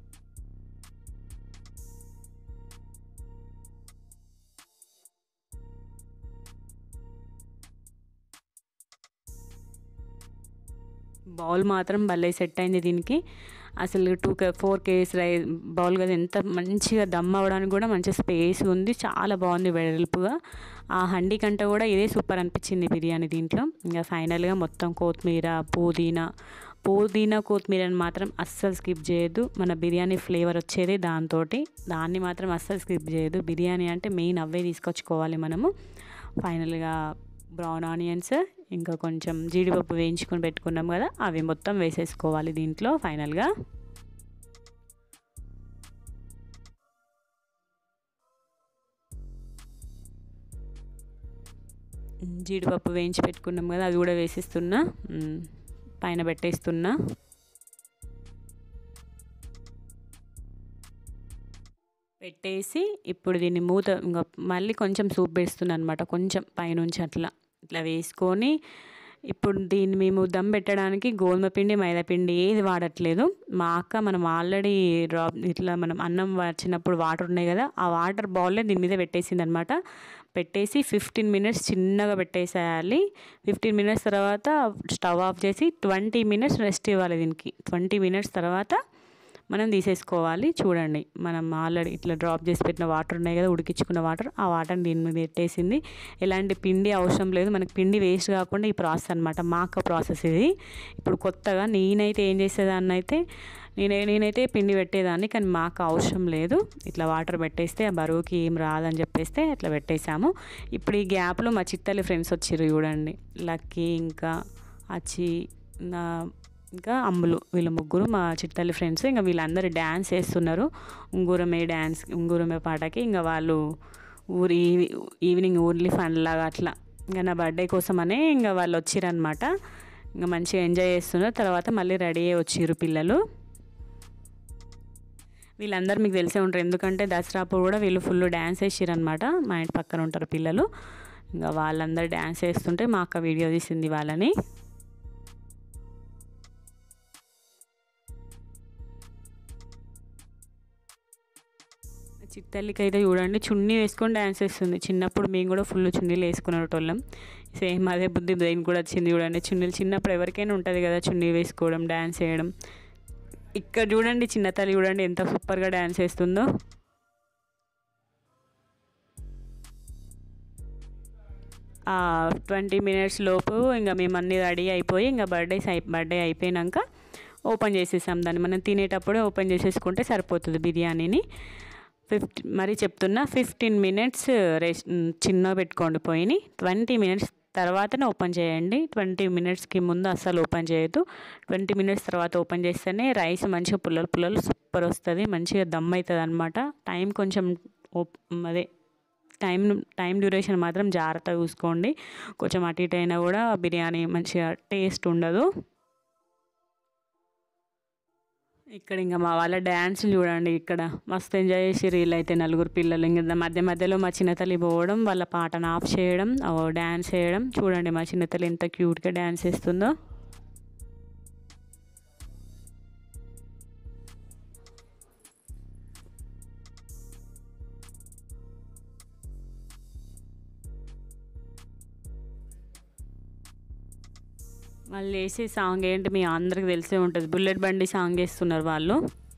బౌల్ మాత్రం భలే సెట్ అయింది దీనికి అసలు two K four K's rice bowl కదా ఎంత మంచిగా దమ్ అవ్వడానికి కూడా మంచి స్పేస్ ఉంది చాలా బాగుంది వెడల్పుగా ఆ హండీ కంటే కూడా ఇదే సూపర్ అనిపించింది బిర్యానీ దీంట్లో ఇంకా ఫైనల్గా మొత్తం కొత్తిమీర పుదీనా పుదీనా కొత్తిమీరని మాత్రం అస్సలు స్కిప్ చేయొద్దు మన బిర్యానీ ఫ్లేవర్ వచ్చేది దాంతో దాన్ని మాత్రం అస్సలు స్కిప్ చేయొద్దు బిర్యానీ అంటే మెయిన్ అవే తీసుకొచ్చుకోవాలి మనము ఫైనల్గా బ్రౌన్ ఆనియన్స్ ఇంకా కొంచెం జీడిపప్పు వేయించుకొని పెట్టుకున్నాం కదా అవి మొత్తం వేసేసుకోవాలి దీంట్లో ఫైనల్గా జీడిపప్పు వేయించి పెట్టుకున్నాం కదా అది కూడా వేసేస్తున్నా పైన పెట్టేస్తున్నా పెట్టేసి ఇప్పుడు దీన్ని మూత ఇంకా మళ్ళీ కొంచెం సూప్ వేస్తున్నాను అనమాట కొంచెం పైనుంచి అట్లా ఇట్లా వేసుకొని ఇప్పుడు దీన్ని మేము దమ్ పెట్టడానికి గోధుమ పిండి మైదా పిండి ఏది వాడట్లేదు మా అక్క మనం ఆల్రెడీ డ్రాప్ ఇట్లా మనం అన్నం వచ్చినప్పుడు వాటర్ ఉన్నాయి కదా ఆ వాటర్ బౌల్లో దీని మీద పెట్టేసింది అనమాట పెట్టేసి ఫిఫ్టీన్ మినిట్స్ చిన్నగా పెట్టేసేయాలి ఫిఫ్టీన్ మినిట్స్ తర్వాత స్టవ్ ఆఫ్ చేసి ట్వంటీ మినిట్స్ రెస్ట్ ఇవ్వాలి దీనికి ట్వంటీ మినిట్స్ తర్వాత మనం తీసేసుకోవాలి చూడండి మనం ఆల్రెడీ ఇట్లా డ్రాప్ చేసి పెట్టిన వాటర్ ఉన్నాయి కదా ఉడికించుకున్న వాటర్ ఆ వాటర్ని దీని మీద పెట్టేసింది ఎలాంటి పిండి అవసరం లేదు మనకి పిండి వేస్ట్ కాకుండా ఈ ప్రాసెస్ అనమాట మా అక్క ప్రాసెస్ ఇది ఇప్పుడు కొత్తగా నేనైతే ఏం చేసేదాన్ని అయితే నేనే నేనైతే పిండి పెట్టేదాన్ని కానీ మాకు అవసరం లేదు ఇట్లా వాటర్ పెట్టేస్తే ఆ బరువుకి ఏం రాదని చెప్పేస్తే ఇట్లా పెట్టేశాము ఇప్పుడు ఈ గ్యాప్లో మా చిత్తల్లి ఫ్రెండ్స్ వచ్చారు చూడండి లక్కీ ఇంకా అచ్చి నా ఇంకా అమ్ములు వీళ్ళ ముగ్గురు మా చిట్టల్లి ఫ్రెండ్స్ ఇంకా వీళ్ళందరూ డ్యాన్స్ చేస్తున్నారు ఉంగూరమే డ్యాన్స్ ఉంగూరమే పాటకి ఇంకా వాళ్ళు ఊరి ఈవినింగ్ ఊర్లీ ఫన్ లాగా అట్లా ఇంకా నా బర్త్డే కోసమనే ఇంకా వాళ్ళు వచ్చిరనమాట ఇంకా మంచిగా ఎంజాయ్ చేస్తున్నారు తర్వాత మళ్ళీ రెడీ అయ్యి వచ్చిర్రు పిల్లలు వీళ్ళందరూ మీకు తెలిసే ఉంటారు ఎందుకంటే దసరా అప్పుడు కూడా వీళ్ళు ఫుల్ డ్యాన్స్ వేసిరనమాట మా ఇంటి పక్కన ఉంటారు పిల్లలు ఇంకా వాళ్ళందరూ డ్యాన్స్ వేస్తుంటే మా అక్క వీడియో తీసింది వాళ్ళని చిత్తల్లికి అయితే చూడండి చున్నీ వేసుకొని డ్యాన్స్ వేస్తుంది చిన్నప్పుడు మేము కూడా ఫుల్ చున్నీలు వేసుకునేటోళ్ళం సేమ్ అదే బుద్ధి బ్రెయిన్ కూడా వచ్చింది చూడండి చున్నీలు చిన్నప్పుడు ఎవరికైనా ఉంటుంది కదా చున్నీ వేసుకోవడం డ్యాన్స్ చేయడం ఇక్కడ చూడండి చిన్న తల్లి చూడండి ఎంత సూపర్గా డ్యాన్స్ వేస్తుందో ట్వంటీ మినిట్స్ లోపు ఇంకా మేము అన్నీ రెడీ అయిపోయి ఇంకా బర్త్డేస్ అయి బర్త్డే అయిపోయినాక ఓపెన్ చేసేసాం దాన్ని మనం తినేటప్పుడే ఓపెన్ చేసేసుకుంటే సరిపోతుంది బిర్యానీని ఫిఫ్టీ మరీ చెప్తున్నా ఫిఫ్టీన్ మినిట్స్ రెస్ట్ చిన్న పెట్టుకోండి పోయిని ట్వంటీ మినిట్స్ తర్వాతనే ఓపెన్ చేయండి ట్వంటీ మినిట్స్కి ముందు అస్సలు ఓపెన్ చేయొద్దు ట్వంటీ మినిట్స్ తర్వాత ఓపెన్ చేస్తేనే రైస్ మంచిగా పుల్లలు పుల్లలు సూపర్ వస్తుంది మంచిగా దమ్ అవుతుంది అనమాట టైం కొంచెం అదే టైం టైం డ్యూరేషన్ మాత్రం జాగ్రత్తగా చూసుకోండి కొంచెం అటు ఇటు అయినా కూడా బిర్యానీ మంచిగా టేస్ట్ ఉండదు ఇక్కడ ఇంకా మా వాళ్ళ డ్యాన్స్ చూడండి ఇక్కడ మస్తు ఎంజాయ్ చేసి రీల్ అయితే నలుగురు పిల్లలు ఇంకా మధ్య మధ్యలో మా చిన్నతల్లి పోవడం వాళ్ళ పాటను ఆఫ్ చేయడం డ్యాన్స్ చేయడం చూడండి మా చిన్నతల్లి ఎంత క్యూట్గా డ్యాన్స్ చేస్తుందో వాళ్ళు వేసే సాంగ్ ఏంటి మీ అందరికి తెలిసే ఉంటుంది బుల్లెట్ బండి సాంగ్ వేస్తున్నారు వాళ్ళు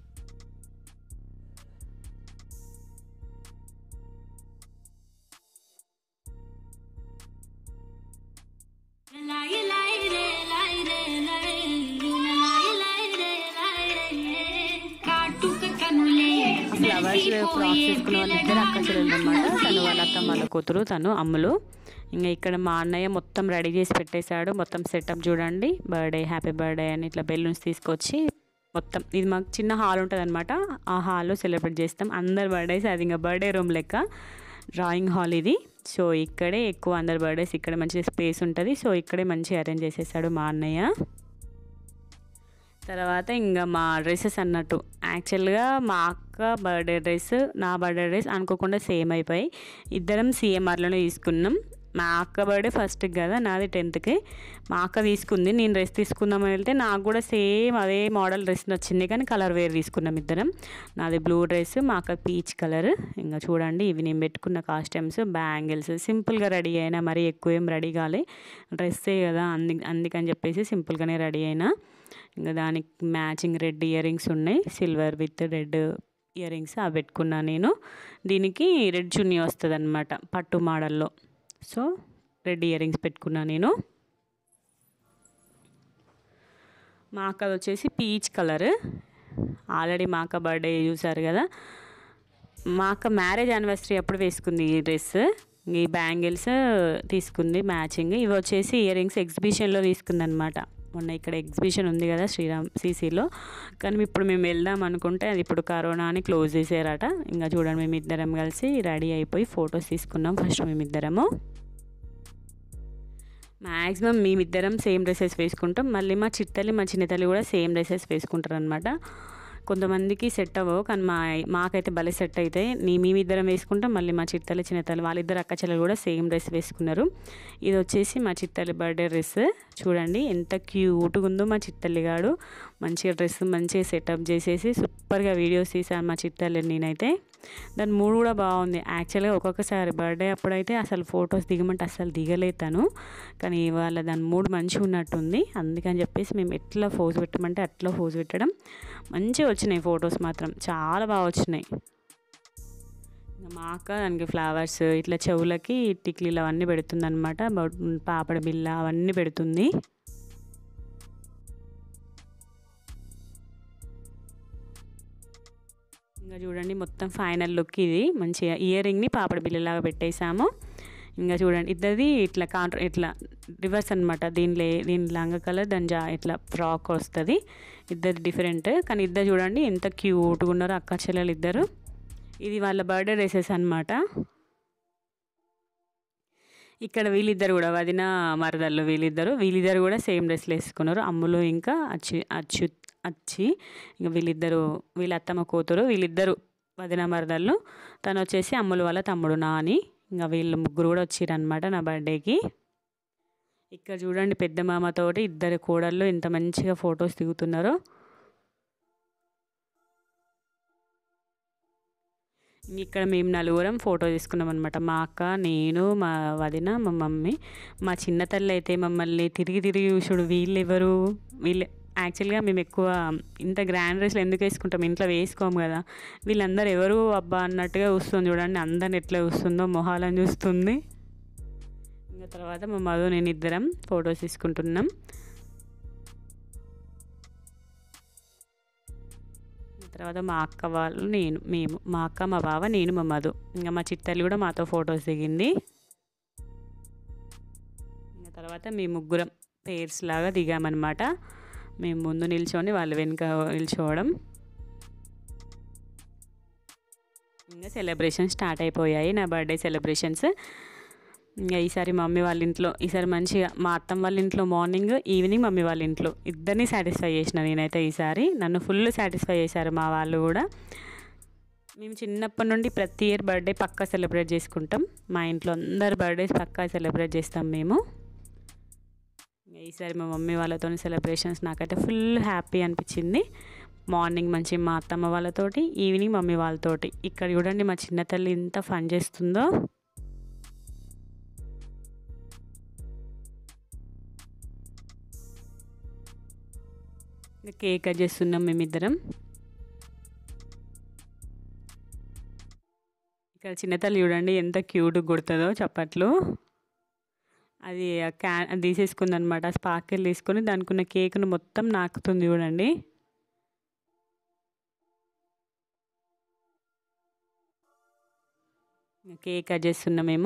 ఫ్లవర్స్ ఫ్రాక్స్ వేసుకున్న వాళ్ళు ఇద్దరు అక్క చెల్లెలు అనమాట తను వాళ్ళ అత్తమ్మ వాళ్ళ కూతురు తను అమ్ములు ఇంకా ఇక్కడ మా అన్నయ్య మొత్తం రెడీ చేసి పెట్టేశాడు మొత్తం సెటప్ చూడండి బర్త్డే హ్యాపీ బర్త్డే అని ఇట్లా బెలూన్స్ తీసుకొచ్చి మొత్తం ఇది మాకు చిన్న హాల్ ఉంటుంది అనమాట ఆ హాల్లో సెలబ్రేట్ చేస్తాం అందరు బర్త్డేస్ అది ఇంకా బర్త్డే రూమ్ లెక్క డ్రాయింగ్ హాల్ ఇది సో ఇక్కడే ఎక్కువ అందరు బర్త్డేస్ ఇక్కడ మంచి స్పేస్ ఉంటుంది సో ఇక్కడే మంచిగా అరేంజ్ చేసేసాడు మా అన్నయ్య తర్వాత ఇంకా మా డ్రెస్సెస్ అన్నట్టు యాక్చువల్గా మా అక్క బర్త్డే డ్రెస్ నా బర్త్డే డ్రెస్ అనుకోకుండా సేమ్ అయిపోయి ఇద్దరం సిఎంఆర్లోనే తీసుకున్నాం మా అక్క బర్త్డే ఫస్ట్కి కదా నాది టెన్త్కి మా అక్క తీసుకుంది నేను డ్రెస్ తీసుకుందామని వెళ్తే నాకు కూడా సేమ్ అదే మోడల్ డ్రెస్ వచ్చింది కానీ కలర్ వేర్ తీసుకున్నాం ఇద్దరం నాది బ్లూ డ్రెస్ మా అక్క పీచ్ కలర్ ఇంకా చూడండి ఇవి నేను పెట్టుకున్న కాస్ట్యూమ్స్ బ్యాంగిల్స్ సింపుల్గా రెడీ అయినా మరీ ఎక్కువ ఏం రెడీ కాలే డ్రెస్సే కదా అంది అందుకని చెప్పేసి సింపుల్గానే రెడీ అయినా ఇంకా దానికి మ్యాచింగ్ రెడ్ ఇయర్ రింగ్స్ ఉన్నాయి silver with red earrings అవి పెట్టుకున్నా నేను దీనికి రెడ్ చున్నీ వస్తుంది అనమాట పట్టు మోడల్లో సో రెడ్ ఇయర్ రింగ్స్ పెట్టుకున్నా నేను మా అక్కది వచ్చేసి పీచ్ కలర్ ఆల్రెడీ మా అక్క బర్త్డే చూసారు కదా మా అక్క మ్యారేజ్ యానివర్సరీ అప్పుడు వేసుకుంది ఈ డ్రెస్ ఈ బ్యాంగిల్స్ తీసుకుంది మ్యాచింగ్ ఇవి వచ్చేసి ఇయర్ రింగ్స్ ఎగ్జిబిషన్లో తీసుకుంది అనమాట మొన్న ఇక్కడ ఎగ్జిబిషన్ ఉంది కదా శ్రీరామ్ సీసీలో కానీ ఇప్పుడు మేము వెళ్దాం అనుకుంటే అది ఇప్పుడు కరోనా అని క్లోజ్ చేసారట ఇంకా చూడండి మేము ఇద్దరం కలిసి రెడీ అయిపోయి ఫొటోస్ తీసుకున్నాం ఫస్ట్ మేమిద్దరము మ్యాక్సిమం మేమిద్దరం సేమ్ డ్రెస్సెస్ వేసుకుంటాం మళ్ళీ మా చిట్టల్లి మా చిన్నతల్లి కూడా సేమ్ డ్రెస్సెస్ వేసుకుంటారు అనమాట కొంతమందికి సెట్ అవ్వవు కానీ మా మాకైతే భలే సెట్ అయితే నీ మేమిద్దరం వేసుకుంటాం మళ్ళీ మా చిత్తల్లి చిన్నతల్లి వాళ్ళిద్దరు అక్క చెల్లెలు కూడా సేమ్ డ్రెస్ వేసుకున్నారు ఇది వచ్చేసి మా చిత్తల్లి బర్త్డే డ్రెస్ చూడండి ఎంత క్యూట్గా ఉందో మా చిత్తల్లిగాడు మంచిగా డ్రెస్ మంచిగా సెటప్ చేసేసి సూపర్గా వీడియోస్ తీసాను మా చిత్తల్లి నేనైతే దాని మూడు కూడా బాగుంది యాక్చువల్గా ఒక్కొక్కసారి బర్త్డే అప్పుడైతే అసలు ఫొటోస్ దిగమంటే అసలు దిగలేతాను కానీ ఇవాళ దాని మూడు మంచిగా ఉన్నట్టుంది అందుకని చెప్పేసి మేము ఎట్లా ఫోజ్ పెట్టమంటే అట్లా ఫోజ్ పెట్టడం మంచిగా వచ్చినాయి ఫొటోస్ మాత్రం చాలా బాగా వచ్చినాయి మా అక్క దానికి ఫ్లవర్స్ ఇట్లా చెవులకి టిక్లీలు అవన్నీ పెడుతుంది అనమాట పాపడ బిల్ల అవన్నీ పెడుతుంది ఇంకా చూడండి మొత్తం ఫైనల్ లుక్ ఇది మంచిగా ఇయర్ రింగ్ని పాపడ బిల్లలాగా పెట్టేసాము ఇంకా చూడండి ఇద్దరిది ఇట్లా కాంట్ర ఇట్లా రివర్స్ అనమాట దీనిలో దీని లంగ కలర్ దాని జా ఇట్లా ఫ్రాక్ వస్తుంది ఇద్దరు డిఫరెంట్ కానీ ఇద్దరు చూడండి ఎంత క్యూట్గా ఉన్నారో అక్క చెల్లెలు ఇద్దరు ఇది వాళ్ళ బర్త్డే డ్రెస్సెస్ అనమాట ఇక్కడ వీళ్ళిద్దరు కూడా వదిన మరదళ్ళు వీళ్ళిద్దరు వీళ్ళిద్దరు కూడా సేమ్ డ్రెస్లు వేసుకున్నారు అమ్ములు ఇంకా అచ్చి అచ్చు అచ్చి ఇంకా వీళ్ళిద్దరు వీళ్ళ అత్తమ్మ కూతురు వీళ్ళిద్దరు వదిన మరదళ్ళు తను వచ్చేసి అమ్ములు వాళ్ళ తమ్ముడు నాని ఇంకా వీళ్ళు ముగ్గురు కూడా వచ్చిరనమాట నా బర్త్డేకి ఇక్కడ చూడండి పెద్ద మామతోటి ఇద్దరు కోడళ్ళు ఎంత మంచిగా ఫొటోస్ దిగుతున్నారో ఇక్కడ మేము నలుగురం ఫోటో తీసుకున్నాం అనమాట మా అక్క నేను మా వదిన మా మమ్మీ మా చిన్న తల్లి అయితే మమ్మల్ని తిరిగి తిరిగి చూసుడు వీళ్ళు ఎవరు వీళ్ళు యాక్చువల్గా మేము ఎక్కువ ఇంత గ్రాండ్ డ్రెస్లు ఎందుకు వేసుకుంటాం ఇంట్లో వేసుకోము కదా వీళ్ళందరూ ఎవరు అబ్బా అన్నట్టుగా చూస్తుంది చూడండి అందరిని ఎట్లా చూస్తుందో మొహాలను చూస్తుంది ఇంకా తర్వాత మా మధు నేను ఇద్దరం ఫొటోస్ తీసుకుంటున్నాం తర్వాత మా అక్క వాళ్ళు నేను మేము మా అక్క మా బావ నేను మా మధు ఇంకా మా చిత్తల్లి కూడా మాతో ఫొటోస్ దిగింది ఇంకా తర్వాత మీ ముగ్గురం పేర్స్ లాగా దిగామన్నమాట మేము ముందు నిల్చొని వాళ్ళు వెనుక నిల్చోవడం ఇంకా సెలబ్రేషన్ స్టార్ట్ అయిపోయాయి నా బర్త్డే సెలబ్రేషన్స్ ఇంకా ఈసారి మమ్మీ వాళ్ళ ఇంట్లో ఈసారి మంచిగా మా అత్తమ్మ వాళ్ళ ఇంట్లో మార్నింగ్ ఈవినింగ్ మమ్మీ వాళ్ళ ఇంట్లో ఇద్దరిని సాటిస్ఫై చేసిన నేనైతే ఈసారి నన్ను ఫుల్ సాటిస్ఫై చేశారు మా వాళ్ళు కూడా మేము చిన్నప్పటి నుండి ప్రతి ఇయర్ బర్త్డే పక్కా సెలబ్రేట్ చేసుకుంటాం మా ఇంట్లో అందరు బర్త్డేస్ పక్కా సెలబ్రేట్ చేస్తాం మేము ఈసారి మా మమ్మీ వాళ్ళతో సెలబ్రేషన్స్ నాకైతే ఫుల్ హ్యాపీ అనిపించింది మార్నింగ్ మంచి మా అత్తమ్మ వాళ్ళతోటి ఈవినింగ్ మమ్మీ వాళ్ళతోటి ఇక్కడ చూడండి మా చిన్న తల్లి ఎంత ఫన్ చేస్తుందో కేక్ కట్ చేస్తున్నాం మేమిద్దరం ఇక్కడ చిన్న తల్లి చూడండి ఎంత క్యూట్ కొడుతుందో చప్పట్లు అది క్యాన్ అది తీసేసుకుంది అనమాట స్పార్కిల్ తీసుకొని దానికి ఉన్న కేక్ను మొత్తం నాకుతుంది చూడండి కేక్ కట్ చేస్తున్నాం మేము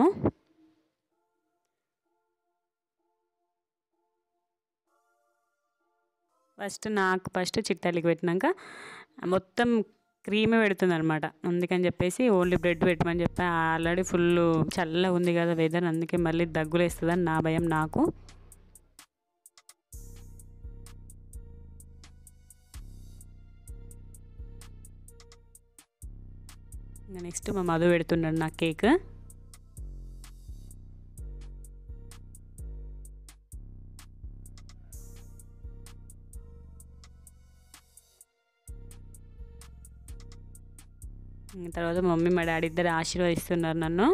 ఫస్ట్ నాకు ఫస్ట్ చిట్టాలికి పెట్టినాక మొత్తం క్రీమే పెడుతుంది అనమాట అందుకని చెప్పేసి ఓన్లీ బ్రెడ్ పెట్టమని చెప్పి ఆల్రెడీ ఫుల్ చల్లగా ఉంది కదా వెదర్ అందుకే మళ్ళీ దగ్గులు వేస్తుందని నా భయం నాకు ఇంకా నెక్స్ట్ మా మధు పెడుతున్నాడు నాకు కేక్ తర్వాత మమ్మీ మా డాడీ ఇద్దరు ఆశీర్వదిస్తున్నారు నన్ను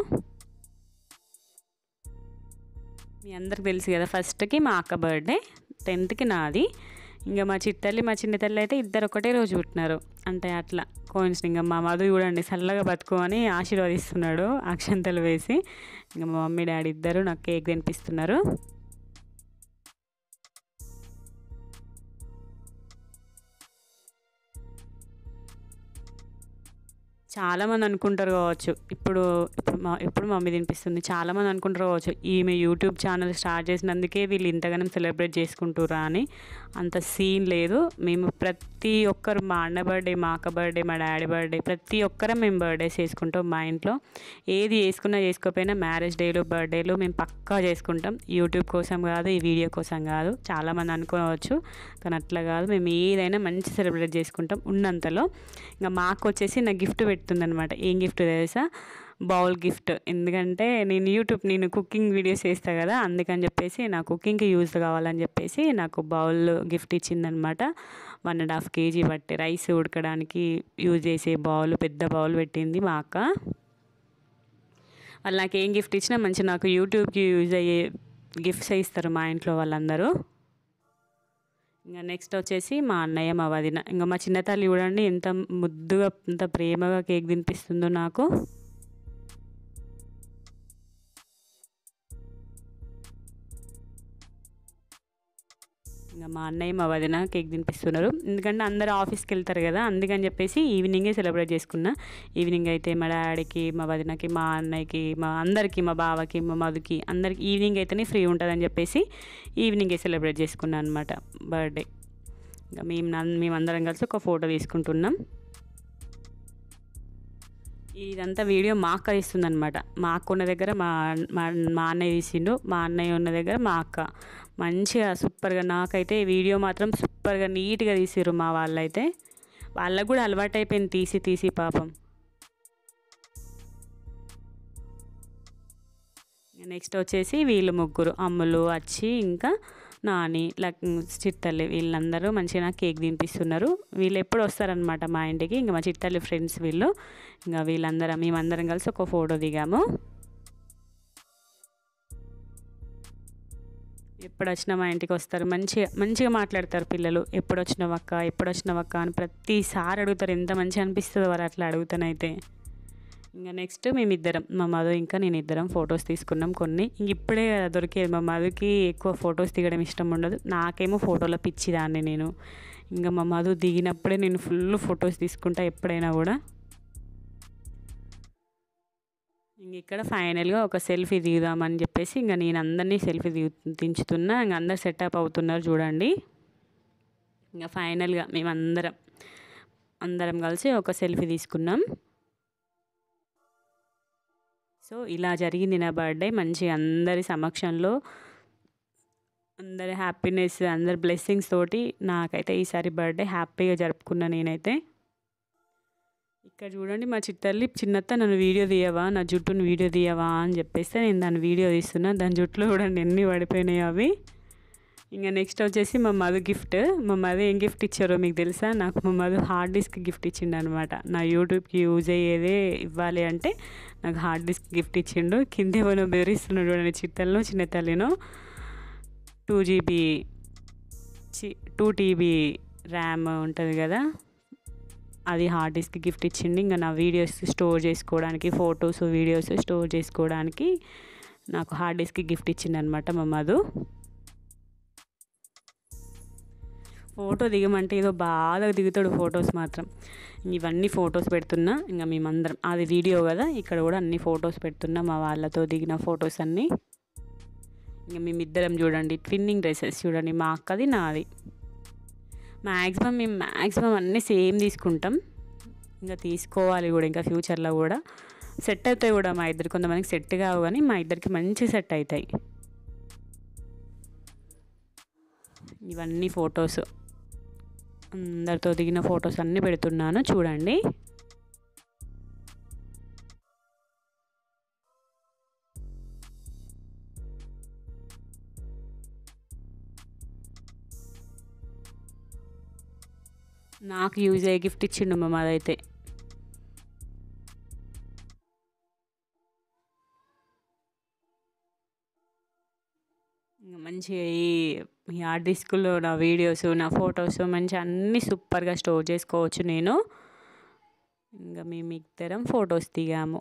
మీ అందరికి తెలుసు కదా ఫస్ట్కి మా అక్క బర్త్డే టెన్త్కి నాది ఇంకా మా చిట్టల్లి మా చిన్న తల్లి అయితే ఇద్దరు ఒకటే రోజు పుట్టినారు అంటే అట్లా కోయిన్స్ ఇంకా మా మధు చూడండి చల్లగా బతుకు అని ఆశీర్వదిస్తున్నాడు అక్షంతలు వేసి ఇంకా మా మమ్మీ డాడీ ఇద్దరు నాకు కేక్ తినిపిస్తున్నారు చాలామంది అనుకుంటారు కావచ్చు ఇప్పుడు ఇప్పుడు మా ఇప్పుడు మమ్మీ తినిపిస్తుంది చాలామంది అనుకుంటారు కావచ్చు ఈమె యూట్యూబ్ ఛానల్ స్టార్ట్ చేసినందుకే వీళ్ళు ఇంతగానం సెలబ్రేట్ చేసుకుంటురా అని అంత సీన్ లేదు మేము ప్రతి ఒక్కరు మా అన్న బర్త్డే మా అక్క బర్త్డే మా డాడీ బర్త్డే ప్రతి ఒక్కరం మేము బర్త్డేస్ చేసుకుంటాం మా ఇంట్లో ఏది చేసుకున్నా చేసుకోకపోయినా మ్యారేజ్ డేలు బర్త్డేలు మేము పక్కా చేసుకుంటాం యూట్యూబ్ కోసం కాదు ఈ వీడియో కోసం కాదు చాలామంది అనుకోవచ్చు కానీ అట్లా కాదు మేము ఏదైనా మంచి సెలబ్రేట్ చేసుకుంటాం ఉన్నంతలో ఇంకా మాకు వచ్చేసి నా గిఫ్ట్ పెడుతుందనమాట ఏం గిఫ్ట్ తెలుసా బౌల్ గిఫ్ట్ ఎందుకంటే నేను యూట్యూబ్ నేను కుకింగ్ వీడియోస్ చేస్తా కదా అందుకని చెప్పేసి నా కుకింగ్కి యూజ్ కావాలని చెప్పేసి నాకు బౌల్ గిఫ్ట్ ఇచ్చిందనమాట వన్ అండ్ హాఫ్ కేజీ బట్టి రైస్ ఉడకడానికి యూజ్ చేసే బౌల్ పెద్ద బౌల్ పెట్టింది మా అక్క వాళ్ళు నాకు ఏం గిఫ్ట్ ఇచ్చినా మంచి నాకు యూట్యూబ్కి యూజ్ అయ్యే గిఫ్ట్స్ ఇస్తారు మా ఇంట్లో వాళ్ళందరూ ఇంకా నెక్స్ట్ వచ్చేసి మా అన్నయ్య మా వదిన ఇంకా మా చిన్న తల్లి చూడండి ఎంత ముద్దుగా ఎంత ప్రేమగా కేక్ తినిపిస్తుందో నాకు ఇంకా మా అన్నయ్య మా వదిన కేక్ తినిపిస్తున్నారు ఎందుకంటే అందరు ఆఫీస్కి వెళ్తారు కదా అందుకని చెప్పేసి ఈవినింగే సెలబ్రేట్ చేసుకున్నా ఈవినింగ్ అయితే మా డాడీకి మా వదినకి మా అన్నయ్యకి మా అందరికి మా బావకి మా మధుకి అందరికి ఈవినింగ్ అయితేనే ఫ్రీ ఉంటుందని చెప్పేసి ఈవినింగే సెలబ్రేట్ చేసుకున్నాను అనమాట బర్త్డే ఇంకా మేము మేమందరం కలిసి ఒక ఫోటో తీసుకుంటున్నాం ఇదంతా వీడియో మా అక్క తీస్తుంది అనమాట మా అక్క ఉన్న దగ్గర మా మా మా అన్నయ్య తీసిండు మా అన్నయ్య ఉన్న దగ్గర మా అక్క మంచిగా సూపర్గా నాకైతే వీడియో మాత్రం సూపర్గా నీట్గా తీసిర్రు మా వాళ్ళైతే వాళ్ళకు కూడా అలవాటు అయిపోయింది తీసి తీసి పాపం నెక్స్ట్ వచ్చేసి వీళ్ళు ముగ్గురు అమ్ములు వచ్చి ఇంకా నాని లక్ చిట్టల్లి వీళ్ళందరూ మంచిగా కేక్ తినిపిస్తున్నారు వీళ్ళు ఎప్పుడు వస్తారనమాట మా ఇంటికి ఇంకా మా చిట్టల్లి ఫ్రెండ్స్ వీళ్ళు ఇంకా వీళ్ళందరం మేమందరం కలిసి ఒక ఫోటో దిగాము ఎప్పుడు వచ్చినా మా ఇంటికి వస్తారు మంచిగా మంచిగా మాట్లాడతారు పిల్లలు ఎప్పుడు వచ్చినవక్క ఎప్పుడు వచ్చినవక్క అని ప్రతిసారి అడుగుతారు ఎంత మంచిగా అనిపిస్తుందో వారు అట్లా అడుగుతానైతే ఇంకా నెక్స్ట్ మేమిద్దరం మా మధు ఇంకా నేను ఇద్దరం ఫొటోస్ తీసుకున్నాం కొన్ని ఇంక ఇప్పుడే కదా దొరికేది మా మధుకి ఎక్కువ ఫొటోస్ దిగడం ఇష్టం ఉండదు నాకేమో ఫోటోలో పిచ్చిదాన్ని నేను ఇంకా మా మధు దిగినప్పుడే నేను ఫుల్ ఫొటోస్ తీసుకుంటా ఎప్పుడైనా కూడా ఇంక ఇక్కడ ఫైనల్గా ఒక సెల్ఫీ దిగుదామని చెప్పేసి ఇంకా నేను అందరినీ సెల్ఫీ దిగు దించుతున్నా ఇంక అందరు సెటప్ అవుతున్నారు చూడండి ఇంకా ఫైనల్గా మేమందరం అందరం కలిసి ఒక సెల్ఫీ తీసుకున్నాం సో ఇలా జరిగింది నా బర్త్డే మంచి అందరి సమక్షంలో అందరి హ్యాపీనెస్ అందరి బ్లెస్సింగ్స్ తోటి నాకైతే ఈసారి బర్త్డే హ్యాపీగా జరుపుకున్నా నేనైతే ఇక్కడ చూడండి మా చిట్టల్లి చిన్నత్త నన్ను వీడియో తీయవా నా జుట్టును వీడియో తీయవా అని చెప్పేస్తే నేను దాన్ని వీడియో తీస్తున్నా దాని జుట్టులో చూడండి ఎన్ని పడిపోయినాయి అవి ఇంకా నెక్స్ట్ వచ్చేసి మా మధు గిఫ్ట్ మా మధు ఏం గిఫ్ట్ ఇచ్చారో మీకు తెలుసా నాకు మా మధు హార్డ్ డిస్క్ గిఫ్ట్ ఇచ్చిండు అనమాట నా యూట్యూబ్కి యూజ్ అయ్యేదే ఇవ్వాలి అంటే నాకు హార్డ్ డిస్క్ గిఫ్ట్ ఇచ్చిండు కింద ఏమైనా బెదిరిస్తున్నాడు చూడండి చిట్టలను చిన్న తల్లిను టూ జీబీ చి టూ టీబీ ర్యామ్ ఉంటుంది కదా అది హార్డ్ డిస్క్ గిఫ్ట్ ఇచ్చింది ఇంకా నా వీడియోస్ స్టోర్ చేసుకోవడానికి ఫొటోస్ వీడియోస్ స్టోర్ చేసుకోవడానికి నాకు హార్డ్ డిస్క్ గిఫ్ట్ ఇచ్చింది అనమాట మా మధు ఫోటో దిగమంటే ఏదో బాగా దిగుతాడు ఫొటోస్ మాత్రం ఇవన్నీ ఫొటోస్ పెడుతున్నా ఇంకా మేమందరం అది వీడియో కదా ఇక్కడ కూడా అన్ని ఫొటోస్ పెడుతున్నా మా వాళ్ళతో దిగిన ఫొటోస్ అన్నీ ఇంకా మేమిద్దరం చూడండి ట్విన్నింగ్ డ్రెస్సెస్ చూడండి మా అక్కది నాది మ్యాక్సిమం మేము మ్యాక్సిమం అన్నీ సేమ్ తీసుకుంటాం ఇంకా తీసుకోవాలి కూడా ఇంకా ఫ్యూచర్లో కూడా సెట్ అవుతాయి కూడా మా ఇద్దరు కొంతమందికి సెట్ కావు కానీ మా ఇద్దరికి మంచి సెట్ అవుతాయి ఇవన్నీ ఫొటోస్ అందరితో దిగిన ఫొటోస్ అన్నీ పెడుతున్నాను చూడండి నాకు యూజ్ అయ్యే గిఫ్ట్ ఇచ్చిండు మా మాదైతే మంచిగా ఈ హార్డ్ డిస్క్లో నా వీడియోస్ నా ఫొటోస్ మంచిగా అన్నీ సూపర్గా స్టోర్ చేసుకోవచ్చు నేను ఇంకా మేము ఇద్దరం ఫొటోస్ దిగాము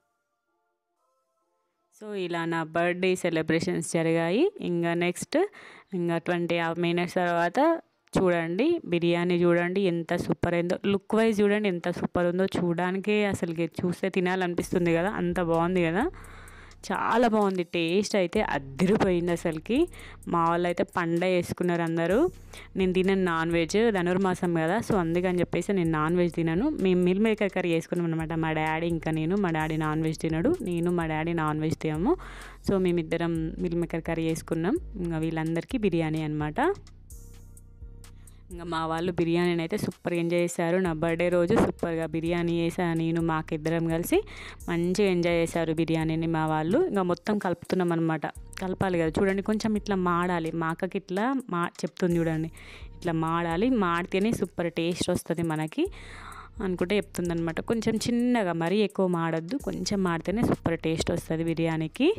సో ఇలా నా బర్త్డే సెలబ్రేషన్స్ జరిగాయి ఇంకా నెక్స్ట్ ఇంకా ట్వంటీ మినిట్స్ తర్వాత చూడండి బిర్యానీ చూడండి ఎంత సూపర్ అయిందో లుక్ వైజ్ చూడండి ఎంత సూపర్ ఉందో చూడడానికే అసలుకి చూస్తే తినాలనిపిస్తుంది కదా అంత బాగుంది కదా చాలా బాగుంది టేస్ట్ అయితే అద్దరిపోయింది అసలుకి మా వాళ్ళు అయితే పండ వేసుకున్నారు అందరూ నేను తినను నాన్ వెజ్ ధనుర్మాసం కదా సో అందుకని చెప్పేసి నేను నాన్ వెజ్ తినను మేము మిల్ మేకర్ కర్రీ వేసుకున్నాం అనమాట మా డాడీ ఇంకా నేను మా డాడీ నాన్ వెజ్ తినడు నేను మా డాడీ నాన్ వెజ్ తినము సో మేమిద్దరం మిల్ మేకర్ కర్రీ వేసుకున్నాం ఇంకా వీళ్ళందరికీ బిర్యానీ అనమాట ఇంకా మా వాళ్ళు బిర్యానీని అయితే సూపర్గా ఎంజాయ్ చేశారు నా బర్త్డే రోజు సూపర్గా బిర్యానీ చేశాను నేను మాకిద్దరం కలిసి మంచిగా ఎంజాయ్ చేశారు బిర్యానీని మా వాళ్ళు ఇంకా మొత్తం కలుపుతున్నాం అనమాట కలపాలి కదా చూడండి కొంచెం ఇట్లా మాడాలి మా అక్కకి ఇట్లా మా చెప్తుంది చూడండి ఇట్లా మాడాలి మాడితేనే సూపర్ టేస్ట్ వస్తుంది మనకి అనుకుంటే చెప్తుంది అనమాట కొంచెం చిన్నగా మరీ ఎక్కువ మాడద్దు కొంచెం మాడితేనే సూపర్ టేస్ట్ వస్తుంది బిర్యానీకి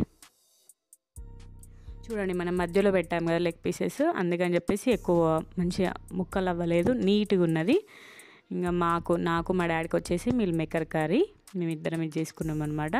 చూడండి మనం మధ్యలో పెట్టాము కదా లెగ్ పీసెస్ అందుకని చెప్పేసి ఎక్కువ మంచిగా ముక్కలు అవ్వలేదు నీట్గా ఉన్నది ఇంకా మాకు నాకు మా డాడీకి వచ్చేసి మిల్ మేకర్ కర్రీ మేమిద్దరం ఇది చేసుకున్నాం అనమాట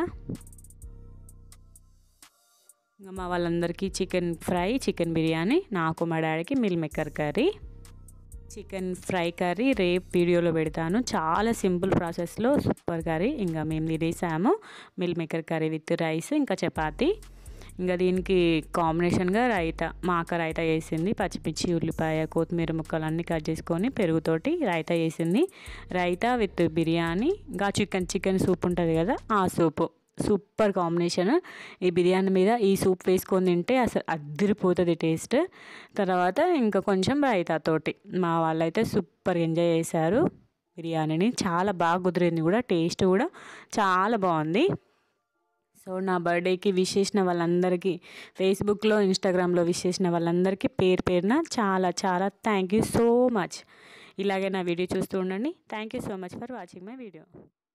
ఇంకా మా వాళ్ళందరికీ చికెన్ ఫ్రై చికెన్ బిర్యానీ నాకు మా డాడీకి meal maker curry chicken fry curry రేపు వీడియోలో పెడతాను చాలా సింపుల్ ప్రాసెస్లో సూపర్ కర్రీ ఇంకా మేము తినేసాము meal maker curry with rice ఇంకా చపాతీ ఇంకా దీనికి కాంబినేషన్గా రైతా మా అక్క రైతా చేసింది పచ్చిమిర్చి ఉల్లిపాయ కొత్తిమీర ముక్కలు అన్నీ కట్ చేసుకొని పెరుగుతోటి రైతా చేసింది రైతా విత్ బిర్యానీ ఇంకా చికెన్ చికెన్ సూప్ ఉంటుంది కదా ఆ సూపు సూపర్ కాంబినేషన్ ఈ బిర్యానీ మీద ఈ సూప్ వేసుకొని తింటే అసలు అద్దరిపోతుంది టేస్ట్ తర్వాత ఇంకా కొంచెం రైతాతోటి మా వాళ్ళైతే సూపర్ ఎంజాయ్ చేశారు బిర్యానీని చాలా బాగా కుదిరింది కూడా టేస్ట్ కూడా చాలా బాగుంది సో నా బర్త్డేకి విష్ చేసిన వాళ్ళందరికీ ఫేస్బుక్లో ఇన్స్టాగ్రామ్లో విష్ చేసిన వాళ్ళందరికీ పేరు పేరున చాలా చాలా థ్యాంక్ యూ సో మచ్ ఇలాగే నా వీడియో చూస్తూ ఉండండి thank you so much for watching my video